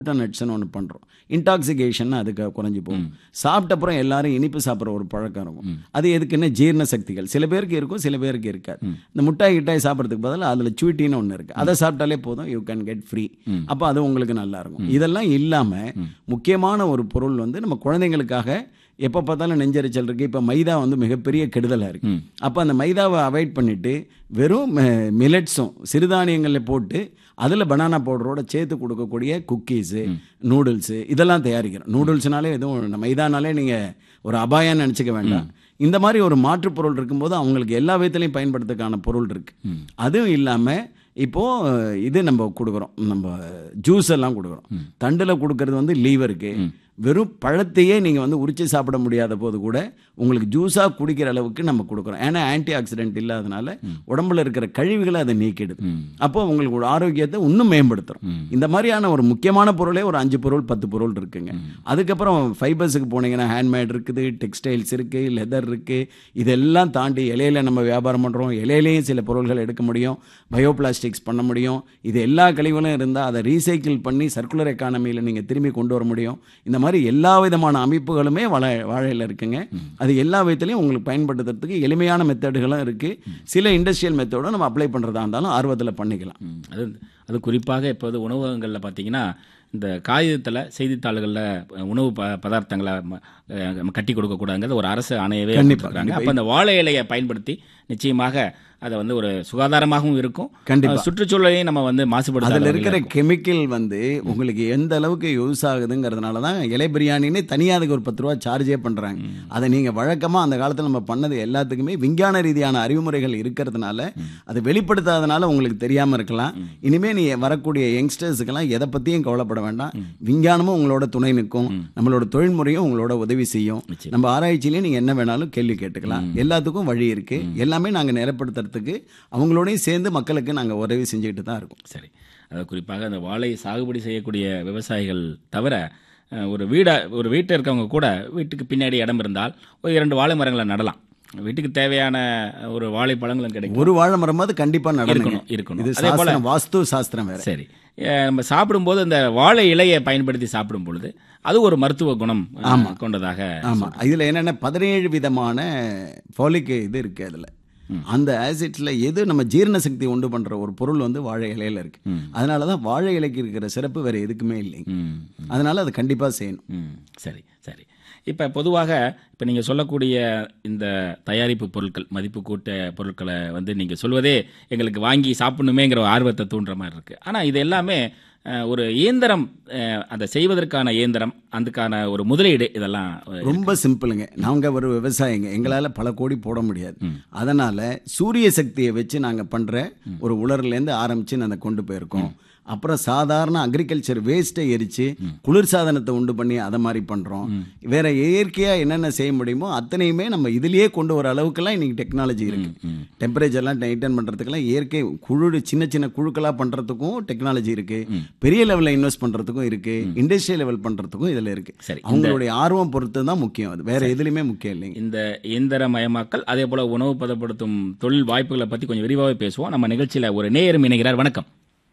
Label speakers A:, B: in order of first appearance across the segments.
A: நட்ஸ்னு ஒன்று பண்ணுறோம் இன்டாக்சிகேஷன் அதுக்கு குறைஞ்சி போகும் சாப்பிட்ட அப்புறம் எல்லாரும் இனிப்பு சாப்பிட்ற ஒரு பழக்கம் இருக்கும் அது எதுக்குன்னா ஜீரண சக்திகள் சில பேருக்கு இருக்கும் சில பேருக்கு இருக்காது இந்த முட்டாய் கிட்டாய் சாப்பிட்றதுக்கு பதிலாக அதில் ஸ்வீட்டின்னு ஒன்று இருக்குது அதை சாப்பிட்டாலே போதும் யூ கேன் கெட் ஃப்ரீ அப்போ அது உங்களுக்கு நல்லா இருக்கும் இதெல்லாம் இல்லாமல் முக்கியமான ஒரு பொருள் வந்து நம்ம குழந்தைங்களுக்காக எப்போ பார்த்தாலும் நெஞ்சரிச்சல் இருக்குது இப்போ மைதா வந்து மிகப்பெரிய கெடுதலாக இருக்குது அப்போ அந்த மைதாவை அவாய்ட் பண்ணிவிட்டு வெறும் மில்லட்ஸும் சிறுதானியங்களில் போட்டு அதில் பனானா பவுடரோட சேர்த்து கொடுக்கக்கூடிய குக்கீஸு நூடுல்ஸு இதெல்லாம் தயாரிக்கிறோம் நூடுல்ஸ்னாலே எதுவும் மைதானாலே நீங்கள் ஒரு அபாயம்னு நினச்சிக்க வேண்டாம் இந்த மாதிரி ஒரு மாற்றுப் பொருள் இருக்கும்போது அவங்களுக்கு எல்லா விதத்துலையும் பயன்படுத்துறதுக்கான பொருள் இருக்குது அதுவும் இல்லாமல் இப்போது இது நம்ம கொடுக்குறோம் நம்ம ஜூஸ் எல்லாம் கொடுக்குறோம் தண்டில் கொடுக்கறது வந்து லீவருக்கு வெறும் பழத்தையே நீங்கள் வந்து உரிச்சு சாப்பிட முடியாத போது கூட உங்களுக்கு ஜூஸாக குடிக்கிற அளவுக்கு நம்ம கொடுக்குறோம் ஏன்னா ஆன்டி ஆக்சிடென்ட் இல்லாதனால உடம்புல இருக்கிற கழிவுகளை அதை நீக்கிடுது அப்போ உங்களுக்கு ஒரு ஆரோக்கியத்தை இன்னும் மேம்படுத்துறோம் இந்த மாதிரியான ஒரு முக்கியமான பொருளே ஒரு அஞ்சு பொருள் பத்து பொருள் இருக்குங்க அதுக்கப்புறம் ஃபைபர்ஸுக்கு போனீங்கன்னா ஹேண்ட்மேட் இருக்குது டெக்ஸ்டைல்ஸ் இருக்குது லெதர் இருக்குது இதெல்லாம் தாண்டி இலையில நம்ம வியாபாரம் பண்ணுறோம் இலையிலையும் சில பொருள்கள் எடுக்க முடியும் பயோ பிளாஸ்டிக்ஸ் பண்ண முடியும் இது எல்லா கழிவுகளும் இருந்தால் அதை ரீசைக்கிள் பண்ணி சர்க்குலர் எக்கானமியில் நீங்கள் திரும்பி கொண்டு வர முடியும் இந்த மாதிரி எல்லா விதமான அமைப்புகளுமே வாழை வாழையில் இருக்குங்க அது எல்லா விதத்துலையும் உங்களுக்கு பயன்படுத்துறதுக்கு எளிமையான மெத்தடுகளும் இருக்குது சில இண்டஸ்ட்ரியல் மெத்தடும் நம்ம அப்ளை பண்ணுறதா இருந்தாலும் ஆர்வத்தில் பண்ணிக்கலாம்
B: ம், அது அது குறிப்பாக இப்போது உணவகங்களில் பார்த்தீங்கன்னா இந்த காகிதத்தில் செய்தித்தாள்களில் உணவு ப பதார்த்தங்களை ம- அஹ் கட்டி கொடுக்கக்கூடாதுங்கிறது ஒரு அரசு ஆணையவே
A: கண்டிப்பா,
B: கொடுத்துருக்காங்க அப்போ அந்த வாழை இலையை பயன்படுத்தி நிச்சயமாக அதை வந்து ஒரு சுகாதாரமாகவும் இருக்கும்
A: கண்டிப்பா.
B: அஹ் சுற்றுச்சூழலையும் நம்ம வந்து மாசுபடுத்தாத
A: அதில்
B: வகையில
A: இருக்கிற
B: இருக்கும்.
A: கெமிக்கல் வந்து உங்களுக்கு எந்த அளவுக்கு யூஸ் ஆகுதுங்கிறதுனால தான் இலை பிரியாணின்னு தனியாக அதுக்கு ஒரு பத்து ரூபா சார்ஜே பண்ணுறாங்க அதை நீங்கள் வழக்கமாக அந்த காலத்தில் நம்ம பண்ணது எல்லாத்துக்குமே விஞ்ஞான ரீதியான அறிவுமுறைகள் இருக்கிறதுனால அதை வெளிப்படுத்தாதனால உங்களுக்கு தெரியாமல் இருக்கலாம் இனிமேல் நீ வரக்கூடிய யங்ஸ்டர்ஸுக்கெல்லாம் எதை பற்றியும் கவலைப்பட வேண்டாம் விஞ்ஞானமும் உங்களோட துணை நிற்கும் நம்மளோட தொழில்முறையும் உங்களோட உதவி செய்யும்
B: நிச்சயம்.
A: நம்ம ஆராய்ச்சியிலேயே நீங்கள் என்ன வேணாலும் கேள்வி கேட்டுக்கலாம் எல்லாத்துக்கும் வழி இருக்குது எல்லாமே நாங்கள் நிறைப்படுத்துறதுக்கு அவங்களோடையும் சேர்ந்து மக்களுக்கு நாங்கள் உதவி செஞ்சுக்கிட்டு தான் இருக்கோம்
B: சரி அது குறிப்பாக அந்த வாழை சாகுபடி செய்யக்கூடிய விவசாயிகள் தவிர அஹ், ஒரு வீடை ஒரு வீட்டில் இருக்கவங்க கூட வீட்டுக்கு பின்னாடி இடம் இருந்தால் ஒரு இரண்டு வாழை மரங்களை நடலாம் வீட்டுக்கு தேவையான ஒரு வாழைப்பழங்களும் கிடைக்கும்
A: ஒரு வாழை மரமாவது கண்டிப்பா நடக்கணும்
B: இருக்கணும், இருக்கணும்.
A: இது
B: அதே போல-
A: சாஸ்திரம் வாஸ்து சாஸ்திரம் வேற
B: சரி அஹ், நம்ம சாப்பிடும்போது அந்த வாழை இலையை பயன்படுத்தி சாப்பிடும் பொழுது அது ஒரு மருத்துவ குணம் அஹ், கொண்டதாக
A: ஆமா இதுல என்னென்ன பதினேழு விதமான ஃபாலிக் இது இருக்கு அதுல அந்த ஆசிட்ல எது நம்ம ஜீரண சக்தி உண்டு பண்ற ஒரு பொருள் வந்து வாழை இலையில இருக்கு அதனால தான் வாழை இலைக்கு இருக்கிற சிறப்பு வேற எதுக்குமே இல்லைங்க
B: ம்
A: அதனால அதை கண்டிப்பா செய்யணும்
B: ம் சரி சரி இப்போ பொதுவாக இப்போ நீங்கள் சொல்லக்கூடிய இந்த தயாரிப்பு பொருட்கள் மதிப்பு கூட்ட பொருட்களை வந்து நீங்கள் சொல்வதே எங்களுக்கு வாங்கி சாப்பிடணுமேங்கிற ஒரு ஆர்வத்தை தூண்டுற மாதிரி இருக்குது ஆனால் இது எல்லாமே அஹ், ஒரு இயந்திரம் அஹ், அதை செய்வதற்கான இயந்திரம் அதுக்கான ஒரு முதலீடு இதெல்லாம் அஹ்,
A: ரொம்ப சிம்பிளுங்க நாங்க ஒரு விவசாயிங்க எங்களால பல கோடி போட முடியாது அதனால சூரிய சக்தியை வச்சு நாங்க பண்ற ஒரு உலர்ல இருந்து ஆரம்பிச்சு நாங்க கொண்டு போயிருக்கோம் அப்புறம் சாதாரண அக்ரிகல்ச்சர் வேஸ்ட்டை எரிச்சு குளிர்சாதனத்தை உண்டு பண்ணி அதை மாதிரி பண்றோம் வேற இயற்கையா என்னென்ன செய்ய முடியுமோ அத்தனையுமே நம்ம இதுலயே கொண்டு வர அளவுக்குலாம் இன்னைக்கு டெக்னாலஜி இருக்கு டெம்பரேச்சர்லாம் மெயின்டைன் பண்றதுக்கெல்லாம் இயற்கை குழு சின்ன சின்ன குழுக்களா பண்றதுக்கும் டெக்னாலஜி இருக்கு பெரிய லெவல்ல இன்வெஸ்ட் பண்றதுக்கும் இருக்கு இண்டஸ்ட்ரியல் லெவல் பண்றதுக்கும் இதுல இருக்கு
B: சரி
A: அவங்களுடைய ஆர்வம் பொறுத்து தான் முக்கியம் அது வேற எதுலையுமே முக்கியம் இல்லைங்க
B: இந்த இயந்திரமயமாக்கல் அதே போல உணவு பதப்படுத்தும் தொழில் வாய்ப்புகளை பற்றி கொஞ்சம் விரிவாகவே பேசுவோம் நம்ம நிகழ்ச்சியில் ஒரு நேயரும் இணைகிறார் வணக்கம்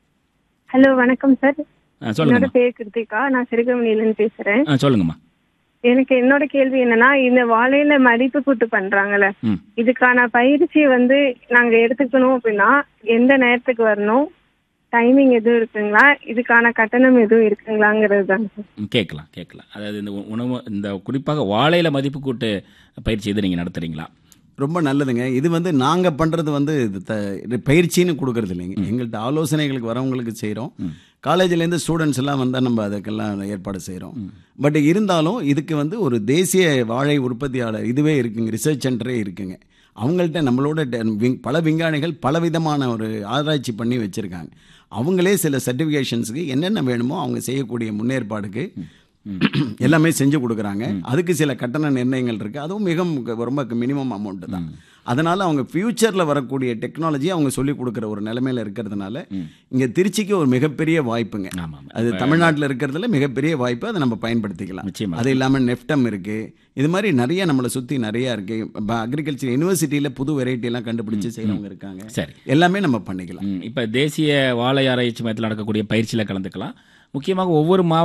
C: ஹலோ வணக்கம் சார்
B: அஹ்,
C: என்னோட
B: சொல்லுங்கம்மா
C: பேர் கிருத்திகா நான் சிறுகமணியில இருந்து பேசுறேன்
B: ஆ சொல்லுங்கம்மா
C: எனக்கு என்னோட கேள்வி என்னன்னா இந்த வாழையில மதிப்பு கூட்டு பண்றாங்கல்ல
B: ம்
C: இதுக்கான பயிற்சி வந்து நாங்க எடுத்துக்கணும் அப்படின்னா எந்த நேரத்துக்கு வரணும் டைமிங் எதுவும் இருக்குங்களா இதுக்கான கட்டணம் எதுவும் இருக்குங்களாங்கிறது தான் சார்
B: ம், கேட்கலாம் கேட்கலாம் அதாவது இந்த உ- உணவு இந்த குறிப்பாக வாழையில மதிப்பு கூட்டு பயிற்சி எது நீங்கள் நடத்துறீங்களா
A: ரொம்ப நல்லதுங்க இது வந்து நாங்க பண்றது வந்து இது த- இது பயிற்சின்னு கொடுக்கறது இல்லைங்க எங்கள்கிட்ட ஆலோசனைகளுக்கு வரவங்களுக்கு செய்றோம் காலேஜ்ல இருந்து ஸ்டூடெண்ட்ஸ் எல்லாம் வந்தா நம்ம அதுக்கெல்லாம் ஏற்பாடு செய்றோம் பட் இருந்தாலும் இதுக்கு வந்து ஒரு தேசிய வாழை உற்பத்தியாளர் இதுவே இருக்குங்க ரிசர்ச் சென்டரே இருக்குங்க அவங்கள்ட்ட நம்மளோட டெ- விங்- பல விஞ்ஞானிகள் பலவிதமான ஒரு ஆராய்ச்சி பண்ணி வச்சிருக்காங்க அவங்களே சில சர்டிஃபிகேஷன்ஸுக்கு என்னென்ன வேணுமோ அவங்க செய்யக்கூடிய முன்னேற்பாடுக்கு எல்லாமே செஞ்சு கொடுக்குறாங்க அதுக்கு சில கட்டண நிர்ணயங்கள் இருக்குது அதுவும் மிக மு- ரொம்ப மினிமம் அமௌண்ட்டு தான் அதனால அவங்க ஃப்யூச்சரில் வரக்கூடிய டெக்னாலஜி அவங்க சொல்லி கொடுக்குற ஒரு நிலைமையில இருக்கிறதுனால இங்கே திருச்சிக்கு ஒரு மிகப்பெரிய வாய்ப்புங்க
B: ஆமாம்
A: அது தமிழ்நாட்டில் இருக்கிறதுல மிகப்பெரிய வாய்ப்பு அதை நம்ம பயன்படுத்திக்கலாம்
B: நிச்சயமா.
A: அது இல்லாமல் நெஃப்டம் இருக்கு இது மாதிரி நிறைய நம்மளை சுற்றி நிறைய இருக்கு அக்ரிகல்ச்சர் யூனிவர்சிட்டியில் புது வெரைட்டி எல்லாம் கண்டுபிடிச்சு செய்கிறவங்க இருக்காங்க
B: சரி
A: எல்லாமே நம்ம பண்ணிக்கலாம்
B: ம், இப்ப தேசிய வாழை ஆராய்ச்சி மையத்தில் நடக்கக்கூடிய பயிற்சியில் கலந்துக்கலாம் முக்கியமாக ஒவ்வொரு மாவட்ட